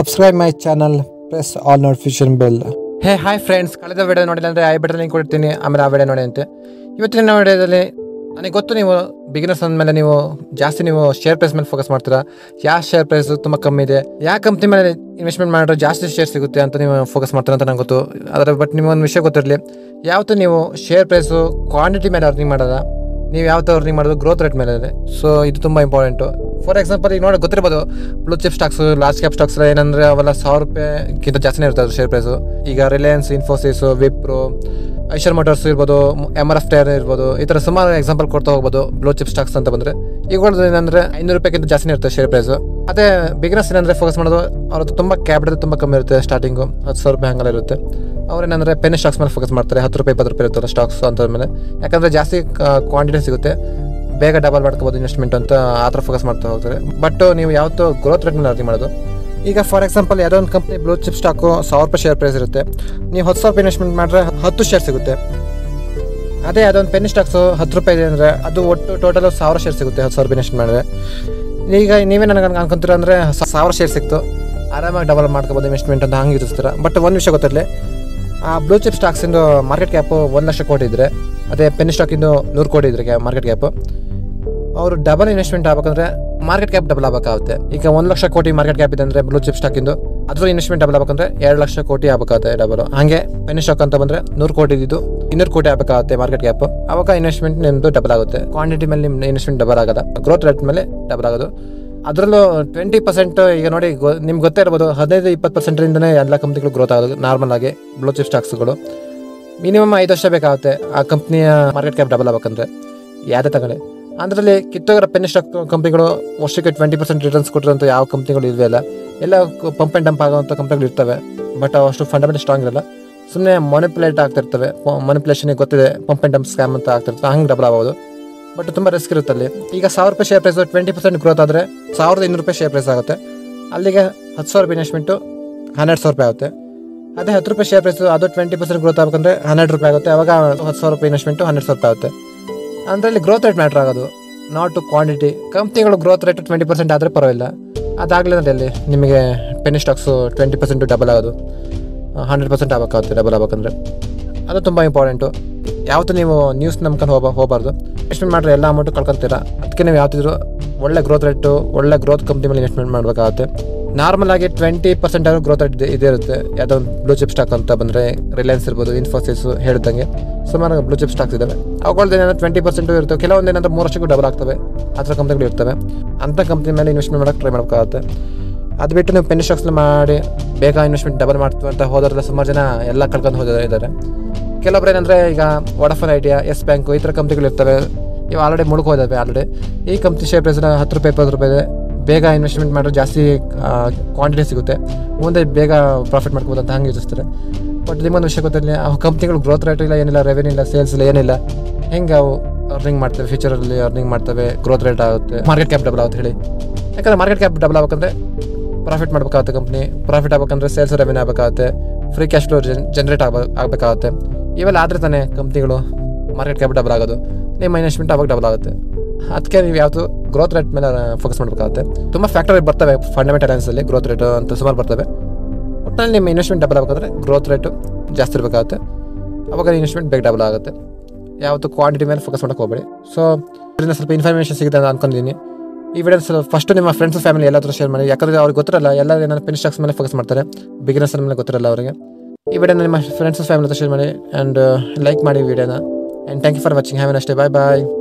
subscribe my channel, press all notification bell. Hey hi friends ಕಳೆದ video ನೋಡಿಲ್ಲ ಅಂದರೆ I button link ಕೊಡ್ತೀನಿ ಆಮೇಲೆ ಆ ವಿಡಿಯೋ ನೋಡಿ ಅಂತೆ ಇವತ್ತಿನ ವಿಡಿಯೋದಲ್ಲಿ ನನಗೆ ಗೊತ್ತು ನೀವು ಬಿಗಿನರ್ಸ್ ಅಂದಮೇಲೆ ನೀವು ಜಾಸ್ತಿ ನೀವು ಶೇರ್ ಪ್ರೈಸ್ ಮೇಲೆ ಫೋಕಸ್ ಮಾಡ್ತೀರಾ ಯಾವ ಶೇರ್ ಪ್ರೈಸ್ ತುಂಬ ಕಮ್ಮಿ ಇದೆ ಯಾವ ಕಂಪ್ನಿ ಮೇಲೆ ಇನ್ವೆಸ್ಟ್ಮೆಂಟ್ ಮಾಡಿದ್ರೆ ಜಾಸ್ತಿ ಶೇರ್ ಸಿಗುತ್ತೆ ಅಂತ ನೀವು ಫೋಕಸ್ ಮಾಡ್ತೀರಾ ಅಂತ ನಂಗೆ ಗೊತ್ತು ಅದರ ಬಟ್ ನಿಮ್ಗೊಂದು ವಿಷಯ ಗೊತ್ತಿರಲಿ ಯಾವತ್ತೂ ನೀವು ಶೇರ್ ಪ್ರೈಸು ಕ್ವಾಂಟಿಟಿ ಮೇಲೆ ಅರ್ನಿಂಗ್ ಮಾಡೋದ ನೀವು ಯಾವ ಥರ ಅರ್ನಿಂಗ್ ಮಾಡೋದು ಗ್ರೋತ್ ರೇಟ್ ಮೇಲೆ ಇದೆ ಸೊ ಇದು ತುಂಬ ಇಂಪಾರ್ಟೆಂಟು ಫಾರ್ ಎಕ್ಸಾಂಪಲ್ ಈಗ ನೋಡಿ ಗೊತ್ತಿರ್ಬೋದು blue chip stocks large cap stocks ಏನಂದ್ರೆ ಅವೆಲ್ಲ ಸಾವಿರ ರೂಪಾಯಿಗಿಂತ ಜಾಸ್ತಿನೇ ಇರ್ತದೆ ಶೇರ್ ಪ್ರೈಸು ಈಗ ರಿಲಯನ್ಸ್ ಇನ್ಫೋಸಿಸ್ ವಿಪ್ರೋ ಐಶರ್ ಮೋಟರ್ಸ್ ಇರ್ಬೋದು ಎಮ್ ಆರ್ ಎಫ್ ಟೈರ್ ಇರ್ಬೋದು ಈ ಥರ ಸುಮಾರು ಎಕ್ಸಾಂಪಲ್ ಕೊಡ್ತಾ ಹೋಗ್ಬೋದು ಬ್ಲೂ ಚಿಪ್ ಸ್ಟಾಕ್ಸ್ ಅಂತ ಬಂದರೆ ಇವುಗಳದ್ದು ಏನಂದ್ರೆ ಐನೂರು ರೂಪಾಯಿಗಿಂತ ಜಾಸ್ತಿನೇ ಇರುತ್ತೆ ಶೇರ್ ಪ್ರೈಸು ಅದೇ ಬಿಗ್ನೆಸ್ ಏನಂದ್ರೆ ಫೋಕಸ್ ಮಾಡೋದು ಅವ್ರದ್ದು ತುಂಬ ಕ್ಯಾಪಿಟಲ್ ತುಂಬ ಕಮ್ಮಿ ಇರುತ್ತೆ ಸ್ಟಾರ್ಟಿಂಗು ಹತ್ತು ಸಾವಿರ ರೂಪಾಯಿ ಹಂಗೆಲ್ಲ ಇರುತ್ತೆ ಅವ್ರೇನಂದ್ರೆ ಪೆನ್ ಸ್ಟಾಕ್ಸ್ ಮೇಲೆ ಫೋಕಸ್ ಮಾಡ್ತಾರೆ ಹತ್ತು ರೂಪಾಯಿ ಇಪ್ಪತ್ತು ರೂಪಾಯಿ ಇರುತ್ತಲ್ಲ ಸ್ಟಾಕ್ಸ್ ಅಂತ ಮೇಲೆ ಯಾಕಂದ್ರೆ ಜಾಸ್ತಿ ಕ್ವಾಂಟಿಟಿ ಸಿಗುತ್ತೆ ಬೇಗ ಡಬಲ್ ಮಾಡ್ಕೋಬೋದು ಇನ್ವೆಸ್ಟ್ಮೆಂಟ್ ಅಂತ ಆ ಥರ ಫೋಕಸ್ ಮಾಡ್ತಾ ಹೋಗ್ತಾರೆ ಬಟ್ ನೀವು ಯಾವತ್ತೂ ಗ್ರೋತ್ ರೇಟ್ ಮೇಲೆ ಅರ್ನಿಂಗ್ ಮಾಡೋದು ಈಗ ಫಾರ್ ಎಕ್ಸಾಂಪಲ್ ಯಾವುದೋ ಒಂದು ಕಂಪ್ನಿ ಬ್ಲೂ ಚಿಪ್ ಸ್ಟಾಕು ಸಾವಿರ ರೂಪಾಯಿ ಶೇರ್ ಪ್ರೈಸ್ ಇರುತ್ತೆ ನೀವು ಹತ್ತು ಸಾವಿರ ರೂಪಾಯಿ ಇನ್ವೆಸ್ಟ್ಮೆಂಟ್ ಮಾಡಿದ್ರೆ ಹತ್ತು ಶೇರ್ ಸಿಗುತ್ತೆ ಅದೇ ಅದೊಂದು ಪೆನ್ ಸ್ಟಾಕ್ಸು ಹತ್ತು ರೂಪಾಯಿ ಇದೆ ಅಂದರೆ ಅದು ಒಟ್ಟು ಟೋಟಲ್ ಸಾವಿರ ಶೇರ್ ಸಿಗುತ್ತೆ ಹತ್ತು ಸಾವಿರ ರೂಪಾಯಿ ಇನ್ವೆಸ್ಟ್ ಮಾಡಿದ್ರೆ ಈಗ ನೀವೇ ನನಗೆ ಅನ್ಕೊಂತೀರ ಅಂದರೆ ಸಾವಿರ ಶೇರ್ ಸಿಕ್ತು ಆರಾಮಾಗಿ ಡಬಲ್ ಮಾಡ್ಕೋಬೋದು ಇನ್ವೆಸ್ಟ್ಮೆಂಟ್ ಅಂತ ಹಂಗೆ ಇರಿಸ್ತೀರ ಬಟ್ ಒಂದು ವಿಷಯ ಗೊತ್ತಿರಲಿ ಆ ಬ್ಲೂ ಚಿಪ್ ಸ್ಟಾಕ್ಸಿಂದು ಮಾರ್ಕೆಟ್ ಕ್ಯಾಪು ಒಂದು ಲಕ್ಷ ಕೋಟಿ ಇದ್ದರೆ ಅದೇ ಪೆನ್ ಸ್ಟಾಕಿಂದು ನೂರು ಕೋಟಿ ಇದ್ರೆ ಮಾರ್ಕೆಟ್ ಕ್ಯಾಪು ಅವರು ಡಬಲ್ ಇನ್ವೆಸ್ಟ್ಮೆಂಟ್ ಆಗ್ಬೇಕಂದ್ರೆ ಮಾರ್ಕೆಟ್ ಕ್ಯಾಪ್ ಡಬಲ್ ಆಗಬೇಕಾಗುತ್ತೆ ಈಗ ಒಂದು ಲಕ್ಷ ಕೋಟಿ ಮಾರ್ಕೆಟ್ ಕ್ಯಾಪ್ ಇದೆ ಅಂದರೆ ಬ್ಲೂ ಚಿಪ್ ಸ್ಟಾಕಿಂದು ಅದ್ರ ಇನ್ವೆಸ್ಟ್ಮೆಂಟ್ ಡಬಲ್ ಆಗಬೇಕಂದ್ರೆ ಎರಡು ಲಕ್ಷ ಕೋಟಿ ಆಗಬೇಕಾಗುತ್ತೆ ಡಬಲ್ ಹಾಗೆ ಪೆನ್ ಸ್ಟಾಕ್ ಅಂತ ಬಂದರೆ ನೂರು ಕೋಟಿ ಇದ್ದು ಇನ್ನೂರು ಕೋಟಿ ಆಗಬೇಕಾಗುತ್ತೆ ಮಾರ್ಕೆಟ್ ಕ್ಯಾಪ್ ಅವಾಗ ಇನ್ವೆಸ್ಟ್ಮೆಂಟ್ ನಿಮ್ಮದು ಡಬಲ್ ಆಗುತ್ತೆ ಕ್ವಾಂಟಿಟಿ ಮೇಲೆ ನಿಮ್ಮ ಇನ್ವೆಸ್ಟ್ಮೆಂಟ್ ಡಬಲ್ ಆಗಲ್ಲ ಗ್ರೋತ್ ರೇಟ್ ಮೇಲೆ ಡಬಲ್ ಆಗೋದು ಅದರಲ್ಲೂ ಟ್ವೆಂಟಿ ಪರ್ಸೆಂಟ್ ಈಗ ನೋಡಿ ಗೊ- ನಿಮ್ಗೆ ಗೊತ್ತೇ ಇರ್ಬೋದು ಹದಿನೈದು ಇಪ್ಪತ್ತು ಪರ್ಸೆಂಟ್ರಿಂದನೇ ಎಲ್ಲ ಕಂಪ್ನಿಗಳು ಗ್ರೋತ್ ಆಗೋದು ನಾರ್ಮಲ್ ಆಗಿ ಬ್ಲೂ ಚಿಪ್ ಸ್ಟಾಕ್ಸ್ಗಳು ಮಿನಿಮಮ್ ಐದು ವರ್ಷ ಬೇಕಾಗುತ್ತೆ ಆ ಕಂಪ್ನಿಯ ಮಾರ್ಕೆಟ್ ಕ್ಯಾಪ್ ಡಬಲ್ ಆಗ್ಬೇಕಂದ್ರೆ ಯಾವುದೇ ತಗೊಳ್ಳಿ ಅದರಲ್ಲಿ ಕಿತ್ತೋಗಿರೋ ಪೆನ್ ಸ್ಟಾಕ್ ಕಂಪ್ನಿಗಳು ವರ್ಷಕ್ಕೆ ಟ್ವೆಂಟಿ ಪರ್ಸೆಂಟ್ ರಿಟರ್ನ್ಸ್ ಕೊಟ್ಟಿರೋಂಥ ಯಾವ ಕಂಪ್ನಿಗಳು ಇಲ್ವೇ ಇಲ್ಲ ಎಲ್ಲ ಪಂಪ್ ಆ್ಯಂಡ್ ಡಂಪ್ ಆಗೋವಂಥ ಕಂಪ್ನಿಗಳು ಇರ್ತವೆ ಬಟ್ ಅಷ್ಟು ಫಂಡಮೆಂಟಲ್ ಸ್ಟ್ರಾಂಗ್ ಇರಲ್ಲ ಸುಮ್ಮನೆ ಮೊನಿಪುಲೇಟ್ ಆಗ್ತಿರ್ತವೆ ಮೊನಿಪುಲೇಷನ್ ಗೊತ್ತಿದೆ ಪಂಪ್ ಆ್ಯಂಡ್ ಡಂಪ್ ಸ್ಕ್ಯಾಮ್ ಅಂತ ಆಗ್ತಿರ್ತವೆ ಹಂಗೆ ಡಬಲ್ ಆಗ್ಬೋದು ಬಟ್ ತುಂಬ ರಿಸ್ಕ್ ಇರುತ್ತೆ ಅಲ್ಲಿ ಈಗ ಸಾವಿರ ರೂಪಾಯಿ share price twenty percent growth ಆದರೆ ಸಾವಿರದ ಇನ್ನೂರು ರೂಪಾಯಿ ಶೇರ್ ಪ್ರೈಸ್ ಆಗುತ್ತೆ ಅಲ್ಲಿಗೆ ಹತ್ತು ಸಾವಿರ ರೂಪಾಯಿ ಇನ್ವೆಸ್ಟ್ಮೆಂಟು ಹನ್ನೆರಡು ಸಾವಿರ ರೂಪಾಯಿ ಆಗುತ್ತೆ ಅದೇ ಹತ್ತು ರೂಪಾಯಿ ಶೇರ್ ಪ್ರೈಸ್ ಅದು ಟ್ವೆಂಟಿ ಪರ್ಸೆಂಟ್ ಗ್ರೋತ್ ಆಗಬೇಕಂದ್ರೆ ಹನ್ನೆರಡು ರೂಪಾಯಿ ಆಗುತ್ತೆ ಅವಾಗ ಹತ್ತು ಸಾವಿರ ರೂಪಾಯಿ ಇನ್ವೆಸ್ಟ್ಮೆಂಟು ಹನ್ನೆರಡು ಸಾವಿರ ರೂಪಾಯಿ ಆಗುತ್ತೆ ಅದರಲ್ಲಿ ಗ್ರೋತ್ ರೇಟ್ ಮ್ಯಾಟ್ರ್ ಆಗೋದು ನಾಟ್ ಟು ಕ್ವಾಂಟಿಟಿ ಕಂಪ್ನಿಗಳು ಗ್ರೋತ್ ರೇಟ್ ಟ್ವೆಂಟಿ ಪರ್ಸೆಂಟ್ ಆದರೆ ಪರವಾಗಿಲ್ಲ ಅದಾಗಲಿಲ್ಲ ಅಲ್ಲಿ ನಿಮಗೆ penny stocks twenty percent double ಆಗೋದು ಹಂಡ್ರೆಡ್ ಪರ್ಸೆಂಟ್ ಆಗಬೇಕಾಗುತ್ತೆ ಡಬಲ್ ಆಗ್ಬೇಕಂದ್ರೆ ಅದು ತುಂಬ ಇಂಪಾರ್ಟೆಂಟು ಯಾವತ್ತೂ ನೀವು ನ್ಯೂಸ್ ನಂಬ್ಕೊಂಡು ಹೋಗ ಹೋಗಬಾರ್ದು ಇನ್ವೆಸ್ಟ್ಮೆಂಟ್ ಮಾಡಿದ್ರೆ ಎಲ್ಲ ಅಮೌಂಟು ಕಳ್ಕೊತೀರಾ ಅದಕ್ಕೆ ನೀವು ಯಾವತ್ತಿದ್ರು ಒಳ್ಳೆ ಗ್ರೋತ್ ರೇಟು ಒಳ್ಳೆ ಗ್ರೋತ್ ಕಂಪ್ನಿ ಮೇಲೆ ಇನ್ವೆಸ್ಟ್ಮೆಂಟ್ ಮಾಡಬೇಕಾಗುತ್ತೆ ನಾರ್ಮಲ್ ಆಗಿ ಟ್ವೆಂಟಿ ಪರ್ಸೆಂಟ್ ಆದರೂ ಗ್ರೋತ್ ರೇಟ್ ಇದೇ ಇರುತ್ತೆ ಯಾವುದೋ ಒಂದು ಬ್ಲೂ ಚಿಪ್ ಸ್ಟಾಕ್ ಅಂತ ಬಂದರೆ ರಿಲಯನ್ಸ್ ಇರ್ಬೋದು ಇನ್ಫೋಸಿಸ್ ಹೇಳ್ದಂಗೆ ಸುಮಾರು ಬ್ಲೂ ಚಿಪ್ ಸ್ಟಾಕ್ಸ್ ಇದ್ದಾವೆ ಅವುಗಳದ್ದು ಏನಾದ್ರು ಟ್ವೆಂಟಿ ಪರ್ಸೆಂಟ್ ಇರ್ತವೆ ಕೆಲವೊಂದು ಏನಾದ್ರು ಮೂರು ವರ್ಷಕ್ಕೂ ಡಬಲ್ ಆಗ್ತವೆ ಆ ಥರ ಕಂಪ್ನಿಗಳು ಇರ್ತವೆ ಅಂಥ ಕಂಪ್ನಿ ಮೇಲೆ ಇನ್ವೆಸ್ಟ್ಮೆಂಟ್ ಮಾಡೋಕ್ಕೆ ಟ್ರೈ ಮಾಡಬೇಕಾಗುತ್ತೆ ಅದು ಬಿಟ್ಟು ನೀವು ಪೆನ್ ಸ್ಟಾಕ್ಸ್ ಮಾಡಿ ಬೇಗ ಇನ್ವೆಸ್ಟ್ಮೆಂಟ್ ಡಬಲ್ ಮಾಡ್ತೀವಿ ಅಂತ ಹೋದ್ರೆಲ್ಲ ಸುಮಾರು ಜನ ಎಲ್ಲ ಕಳ್ಕೊಂಡು ಹೋದ ಇದ್ದಾರೆ ಕೆಲವೊಬ್ರು ಏನಂದರೆ ಈಗ ವಡಫೋನ್ ಐಡಿಯಾ ಎಸ್ ಬ್ಯಾಂಕು ಈ ಥರ ಕಂಪ್ನಿಗಳು ಇರ್ತವೆ ಇವು ಆಲ್ರೆಡಿ ಮುಳುಗ್ ಹೋದಾವೆ ಆಲ್ರೆಡಿ ಈ ಕಂಪ್ನಿ ಶೇರ್ ಪ್ರೈಸ್ನ ಹತ್ತು ರೂಪಾಯಿ ಇಪ್ಪತ್ತು ರೂಪಾಯಿ ಇದೆ ಬೇಗ ಇನ್ವೆಸ್ಟ್ಮೆಂಟ್ ಮಾಡಿದ್ರೆ ಜಾಸ್ತಿ ಕ್ವಾಂಟಿಟಿ ಸಿಗುತ್ತೆ ಮುಂದೆ ಬೇಗ ಪ್ರಾಫಿಟ್ ಮಾಡ್ಕೋಬೋದು ಅಂತ ಹಂಗೆ ಯೋಚಿಸ್ತಾರೆ ಬಟ್ ನಿಮ್ಮೊಂದು ವಿಷಯ ಗೊತ್ತಿರಲಿ ಆ ಕಂಪ್ನಿಗಳು ಗ್ರೋತ್ ರೇಟ್ ಇಲ್ಲ ಏನಿಲ್ಲ ರೆವೆನ್ಯೂ ಇಲ್ಲ ಸೇಲ್ಸ್ ಇಲ್ಲ ಏನಿಲ್ಲ ಹೆಂಗೆ ಅವು ಅರ್ನಿಂಗ್ ಮಾಡ್ತವೆ ಫ್ಯೂಚರಲ್ಲಿ ಅರ್ನಿಂಗ್ ಮಾಡ್ತವೆ ಗ್ರೋತ್ ರೇಟ್ ಆಗುತ್ತೆ ಮಾರ್ಕೆಟ್ ಕ್ಯಾಪ್ ಡಬಲ್ ಆಗುತ್ತೆ ಹೇಳಿ ಯಾಕಂದ್ರೆ ಮಾರ್ಕೆಟ್ ಕ್ಯಾಪ್ ಡಬಲ್ ಆಗ್ಬೇಕಂದ್ರೆ ಪ್ರಾಫಿಟ್ ಮಾಡ್ಬೇಕಾಗುತ್ತೆ ಕಂಪ್ನಿ ಪ್ರಾಫಿಟ್ ಆಗ್ಬೇಕಂದ್ರೆ ಸೇಲ್ಸ್ ರೆವೆನ್ಯೂ ಆಗಬೇಕಾಗುತ್ತೆ ಫ್ರೀ ಕ್ಯಾಶ್ ಫ್ಲೋ ಜನರೇಟ್ ಆಗ ಆಗಬೇಕಾಗುತ್ತೆ ಇವೆಲ್ಲ ಆದರೆ ತಾನೇ ಕಂಪ್ನಿಗಳು ಮಾರ್ಕೆಟ್ ಕ್ಯಾಪ್ ಡಬಲ್ ಆಗೋದು ನಿಮ್ಮ ಇನ್ವೆಸ್ಟ್ಮೆಂಟ್ ಅವಾಗ ಡಬಲ್ ಆಗುತ್ತೆ ಅದಕ್ಕೆ ನೀವು ಯಾವುದು ಗ್ರೋತ್ ರೇಟ್ ಮೇಲೆ ಫೋಕಸ್ ಮಾಡಬೇಕಾಗುತ್ತೆ ತುಂಬ ಫ್ಯಾಕ್ಟರ್ ಬರ್ತವೆ ಫಂಡಮೆಂಟಲ್ ಅಲ್ಲಿ ಗ್ರೋತ್ ರೇಟ್ ಅಂತ ಸುಮಾರು ಬರ್ತವೆ ಒಟ್ಟಿನಲ್ಲಿ ನಿಮ್ಮ ಇನ್ವೆಸ್ಟ್ಮೆಂಟ್ ಡಬಲ್ ಆಗಬೇಕಾದ್ರೆ ಗ್ರೋತ್ ರೇಟು ಜಾಸ್ತಿ ಇರಬೇಕಾಗುತ್ತೆ ಅವಾಗ ಇನ್ವೆಸ್ಟ್ಮೆಂಟ್ ಬೇಗ ಡಬಲ್ ಆಗುತ್ತೆ ಯಾವತ್ತು ಕ್ವಾಂಟಿಟಿ ಮೇಲೆ ಫೋಕಸ್ ಮಾಡೋಕೆ ಹೋಗಬೇಡಿ ಸೊ ಇದರಿಂದ ಸ್ವಲ್ಪ ಇನ್ಫಾರ್ಮೇಷನ್ ಸಿಗುತ್ತೆ ಅಂತ ಅನ್ಕೊಂಡಿದ್ದೀನಿ ಈ ವಿಡಿಯೋ ಸ್ವಲ್ಪ ಫಸ್ಟ್ ನಿಮ್ಮ ಫ್ರೆಂಡ್ಸ್ ಫ್ಯಾಮಿಲಿ ಎಲ್ಲ ಹತ್ರ ಶೇರ್ ಮಾಡಿ ಯಾಕಂದರೆ ಅವ್ರಿಗೆ ಗೊತ್ತಿರಲ್ಲ ಎಲ್ಲ ಏನಾದ್ರು ಪೆನ್ ಸ್ಟಾಕ್ಸ್ ಮೇಲೆ ಫೋಕಸ್ ಮಾಡ್ತಾರೆ ಬಿಗಿನರ್ಸ್ ಮೇಲೆ ಗೊತ್ತಿರಲ್ಲ ಅವರಿಗೆ ಈ ವಿಡಿಯೋನ ನಿಮ್ಮ ಫ್ರೆಂಡ್ಸ್ ಫ್ಯಾಮಿಲಿ ಹತ್ರ ಶೇರ್ ಮಾಡಿ ಆ್ಯಂಡ್ ಲೈಕ್ ಮಾಡಿ ವಿಡಿಯೋನ and thank you for watching have ಅಷ್ಟೇ ಬಾಯ್ ಬಾಯ್